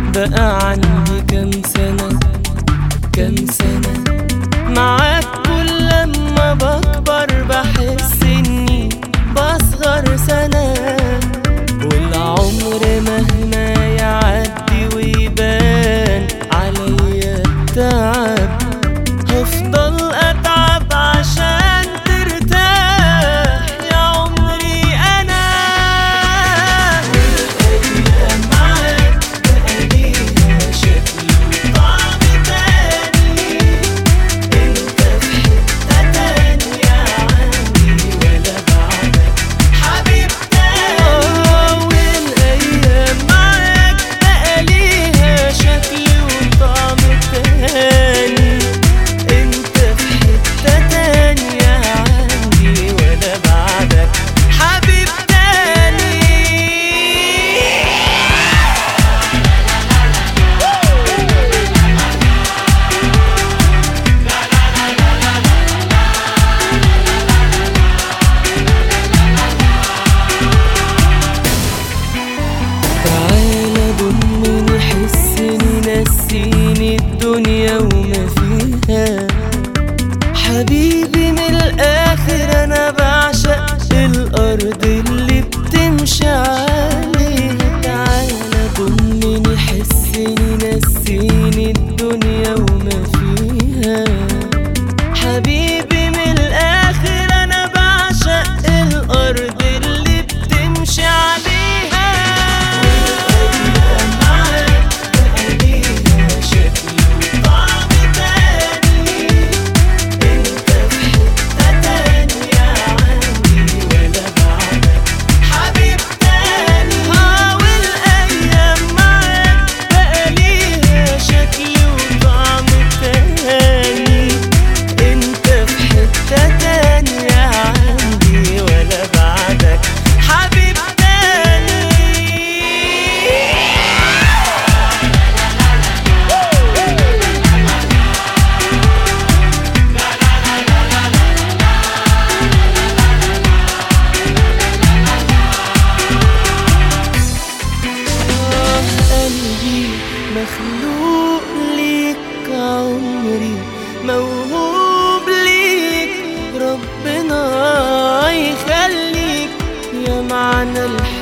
بقى عندي كام سنة كام سنة معاك كل لما بكبر بحس اني بصغر سنة والعمر مهما يعدي ويبان عليا التعب هفضل اتعب عشان ترتاح يا عمري انا والايام معاك بقى ليها شكل وطعم تاني انت في حته تانيه عندي ولا بعدك حبيب تاني والايام معاك بقى ليها شكل وطعم تاني انت في حته تانيه عندي ولا بعدك حبيب تاني تعالى ضمني حسني نسيني الدنيا وما فيها حبيبي من الاخر انا بعشق الارض اللي بتمشي عليها تعالى ضمني حسني نسيني الدنيا وما فيها حبيبي من الاخر انا بعشق الارض اللي بتمشي عليها والايام معاك بقى ليها شكل وطعم تاني انت في حته تانيه عندي ولا بعدك حبيب تاني ها والايام معاك بقى ليها شكل وطعم تاني انت في حته تانيه عندي ولا بعدك حبيب تاني آه قلبي مخلوق ليك عمري موهوب ليك ربنا يخليك يا معنى الحياة